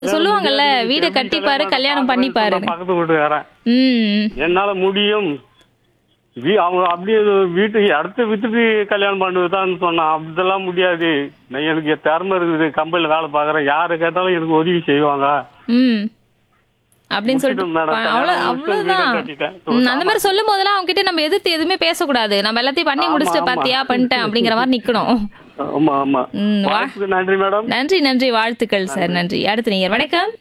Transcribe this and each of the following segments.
சொல்லுவாங்கல்ல வீடை கட்டிப்பாரு கல்யாணம் பண்ணிப்பாரு நான் பக்கத்து வீட்டுக்காரன் ம் என்னால முடியும் வீ அவங்க அப்படியே வீட்டுக்கு இடத்த வித்துட்டு கல்யாணம் பண்ணுவதுதான் சொன்னான் அப்படிலாம் முடியாது நான் எனக்கு திறமை இருக்குது கம்பெனியில் வேலை பார்க்குறேன் யாரை கேட்டாலும் எனக்கு உதவி செய்வாங்க ம் அப்படின்னு சொல்லிட்டு முடிச்சிட்டோம் madam. ப- அவ்வளோ கல்யாணம் முடிச்சு அவ்வளோதான் வீடு கட்டிட்டேன். ம், அந்த மாதிரி சொல்லும் போதெல்லாம் அவங்க கிட்ட நம்ம எதிர்த்து எதுவுமே பேசக்கூடாது நம்ம எல்லாத்தையும் பண்ணி ஆமா, முடிச்சுட்டு ஆமா. பாத்தியா பண்ணிட்டேன் அப்படிங்கிற மாதிரி நிக்கணும் ஆமா ஆமா ம், வா- வாழ்த்துக்கு நன்றி மேடம் நன்றி நன்றி வாழ்த்துக்கள் சார் நன்றி அடுத்து நீங்க வணக்கம்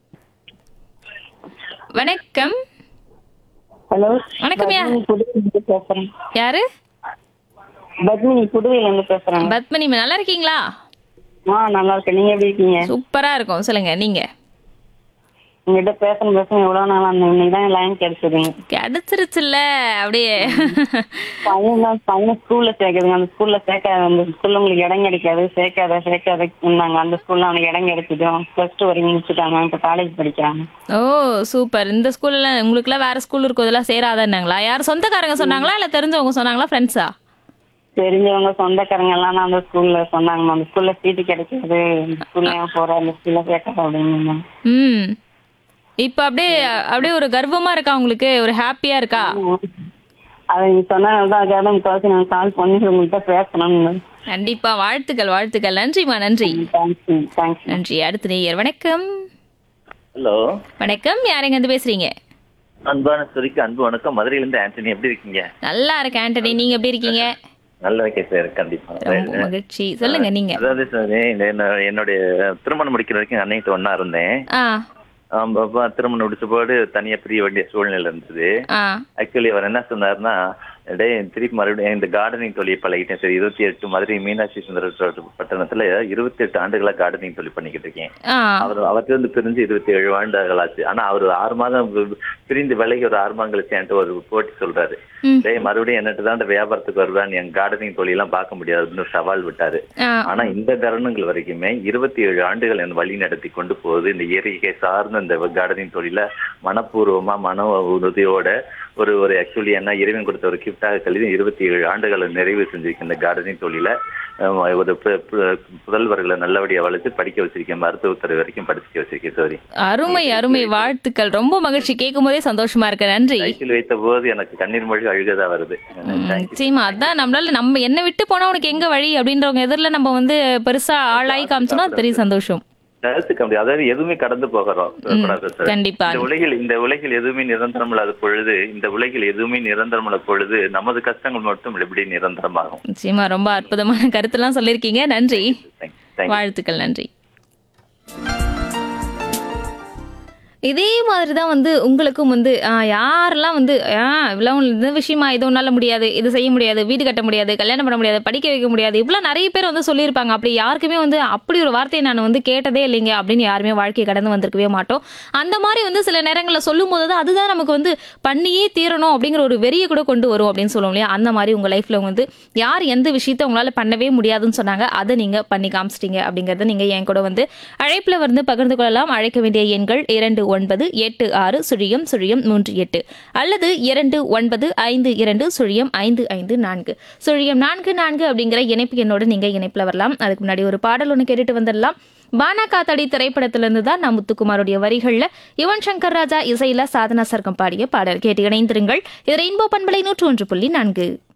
வணக்கம் ஹலோ வணக்கம் யா பத்மினி புதுவையிலிருந்து பேசுறேன் யாரு பத்மினி புதுவையிலிருந்து பேசுறேன் பத்மனி நல்லா இருக்கீங்களா ஆ நல்லா இருக்கேன் நீங்க எப்படி இருக்கீங்க சூப்பரா இருக்கும் சொல்லுங்க நீங்க உங்ககிட்ட பேசணும் பேசணும் எவ்வளவு நாள் அந்த இன்னைக்கு தான் லைன் கிடைச்சது கிடைச்சிருச்சுல்ல அப்படியே பையன் தான் பையன் ஸ்கூல்ல சேர்க்குதுங்க அந்த ஸ்கூல்ல சேர்க்காத அந்த ஸ்கூல்ல உங்களுக்கு இடம் கிடைக்காது சேர்க்காத சேர்க்காத இருந்தாங்க அந்த ஸ்கூல்ல அவனுக்கு இடம் கிடைச்சிடும் பிளஸ் டூ வரைக்கும் முடிச்சுட்டாங்க இப்ப காலேஜ் படிக்கிறாங்க ஓ சூப்பர் இந்த ஸ்கூல்ல உங்களுக்குலாம் வேற ஸ்கூல் இருக்கும் இதெல்லாம் சேராதன்னாங்களா யார் சொந்தக்காரங்க சொன்னாங்களா இல்ல தெரிஞ்சவங்க சொன்னாங்களா ஃப்ரெண்ட்ஸா தெரிஞ்சவங்க சொந்தக்காரங்க எல்லாம் அந்த ஸ்கூல்ல சொன்னாங்க அந்த ஸ்கூல்ல சீட்டு கிடைக்காது இந்த ஸ்கூல்ல ஏன் போற அந்த ஸ்கூல்ல சேர்க்காத அப்படின்னு ம் இப்போ அப்படியே அப்படியே ஒரு கர்வமா இருக்கா உங்களுக்கு ஒரு ஹாப்பியா இருக்கா அதை நீங்க சொன்னதுனால தான் அதுக்காக தான் முக்கால்வாசி நான் கால் பண்ணி உங்கள்கிட்ட பேசணும்னு கண்டிப்பா வாழ்த்துக்கள் வாழ்த்துக்கள் நன்றிம்மா நன்றி தேங்க்ஸ் தேங்க்ஸ் நன்றி அடுத்து நேயர் வணக்கம் ஹலோ வணக்கம் யாருங்க வந்து பேசுறீங்க அன்பான சுரிக்கு அன்பு வணக்கம் மதுரையிலேருந்து ஆண்டனி எப்படி இருக்கீங்க நல்லா இருக்கேன் ஆண்டனி நீங்க எப்படி இருக்கீங்க நல்லா இருக்கேன் சார் கண்டிப்பா ரொம்ப மகிழ்ச்சி சொல்லுங்க நீங்க அதாவது சார் இந்த- என்ன- என்னுடைய திருமணம் முடிக்கிற வரைக்கும் அன்னைகிட்ட ஒண்ணா இருந்தேன் ஆ ஆமா, அப்ப திருமணம் முடிச்ச போது தனியா பிரிய வேண்டிய சூழ்நிலை இருந்தது ஆ ஆக்சுவலி அவர் என்ன சொன்னாருன்னா டேய் திருப்பி மறுபடியும் இந்த கார்டனிங் தொழில் பழகிட்டேன் சரி இருபத்தி எட்டு மதுரை மீனாட்சி சுந்தர பட்டணத்துல இருபத்தி எட்டு ஆண்டுகளா கார்டனிங் தொழில் பண்ணிக்கிட்டு இருக்கேன் ஆ அவர் அவர்கிட்ட இருந்து பிரிஞ்சு இருபத்தி ஏழு ஆண்டுகள் ஆச்சு ஆனா அவர் ஆறு மாதம் வி- பிரிந்து விலகி ஒரு ஆறு மாதம் கழிச்சு என்கிட்ட ஒரு போட்டி சொல்றாரு ம். டேய் மறுபடியும் என்னட்டு தான் இந்த வியாபாரத்துக்கு வருவேன் என் கார்டனிங் தொழிலாம் பார்க்க முடியாதுன்னு ஒரு சவால் விட்டாரு ஆ ஆனா இந்த தருணங்கள் வரைக்குமே இருபத்தி ஏழு ஆண்டுகள் என் வழி நடத்தி கொண்டு போகுது இந்த இயற்கை சார்ந்த இந்த கார்டனிங் தொழில மனப்பூர்வமா மன உறுதியோட ஒரு ஒரு ஆக்சுவலி என்ன இறைவன் கொடுத்த ஒரு கிஃப்டாக கல்வி இருபத்தி ஏழு ஆண்டுகளை நிறைவு செஞ்சிருக்கேன் இந்த கார்டனிங் தொழில அஹ் ஒரு பு- பு- புதல்வர்களை நல்லபடியா வளர்த்து படிக்க வச்சிருக்கேன் மருத்துவத்துறை வரைக்கும் படிக்க வச்சிருக்கேன் சாரி அருமை அருமை வாழ்த்துக்கள் ரொம்ப மகிழ்ச்சி கேட்கும் போதே சந்தோஷமா இருக்கு நன்றி சைக்கிள் வைத்த போது எனக்கு கண்ணீர் மொழி அழுகதா வருது ம், நிச்சயமா அதான் நம்மளால நம்ம என்ன விட்டு போனா உனக்கு எங்க வழி அப்படின்றவங்க எதிரில் நம்ம வந்து பெருசா ஆளாகி காமிச்சோம்னா அது பெரிய சந்தோஷம் தவிர்த்துக்க முடியாது அதாவது எதுவுமே கடந்து போகிறோம் கூடாது சார். கண்டிப்பா இந்த உலகில் இந்த உலகில் எதுவுமே நிரந்தரம் இல்லாத பொழுது இந்த உலகில் எதுவுமே நிரந்தரம் இல்லாத பொழுது நமது கஷ்டங்கள் மட்டும் எப்படி நிரந்தரமாகும் நிச்சயமா ரொம்ப அற்புதமான கருத்தெல்லாம் சொல்லியிருக்கீங்க நன்றி Thank- thank you. வாழ்த்துக்கள் நன்றி இதே மாதிரி தான் வந்து உங்களுக்கும் வந்து ஆ, யாரெல்லாம் வந்து ஆ இவ்வளோ இந்த விஷயமா இது உன்னால முடியாது இது செய்ய முடியாது வீடு கட்ட முடியாது கல்யாணம் பண்ண முடியாது படிக்க வைக்க முடியாது இவ்வளோ நிறைய பேர் வந்து சொல்லியிருப்பாங்க அப்படி யாருக்குமே வந்து அப்படி ஒரு வார்த்தையை நான் வந்து கேட்டதே இல்லைங்க அப்படின்னு யாருமே வாழ்க்கையை கடந்து வந்திருக்கவே மாட்டோம் அந்த மாதிரி வந்து சில நேரங்களில் சொல்லும் போது தான் அதுதான் நமக்கு வந்து பண்ணியே தீரணும் அப்படிங்கிற ஒரு வெறியை கூட கொண்டு வரும் அப்படின்னு சொல்லுவோம் இல்லையா அந்த மாதிரி உங்கள் லைஃப்பில் வந்து யார் எந்த விஷயத்த உங்களால் பண்ணவே முடியாதுன்னு சொன்னாங்க அதை நீங்கள் பண்ணி காமிச்சிட்டீங்க அப்படிங்கிறத நீங்கள் என் கூட வந்து அழைப்பில் வந்து பகிர்ந்து கொள்ளலாம் அழைக்க வேண்டிய எண்கள் இரண்டு ஒன்பது எட்டு ஆறு சுழியம் சுழியம் மூன்று எட்டு அல்லது இரண்டு ஒன்பது ஐந்து இரண்டு சுழியம் ஐந்து ஐந்து நான்கு சுழியம் நான்கு நான்கு அப்படிங்கிற இணைப்பு எண்ணோடு நீங்கள் இணைப்பில் வரலாம் அதுக்கு முன்னாடி ஒரு பாடல் ஒன்று கேட்டுட்டு வந்துடலாம் பானா காத்தாடி திரைப்படத்திலிருந்து தான் நான் முத்துக்குமாருடைய வரிகளில் யுவன் சங்கர் ராஜா இசையில சாதனா சர்க்கம் பாடிய பாடல் கேட்டு இணைந்திருங்கள் இது ரெயின்போ பண்பலை நூற்று ஒன்று புள்ளி நான்கு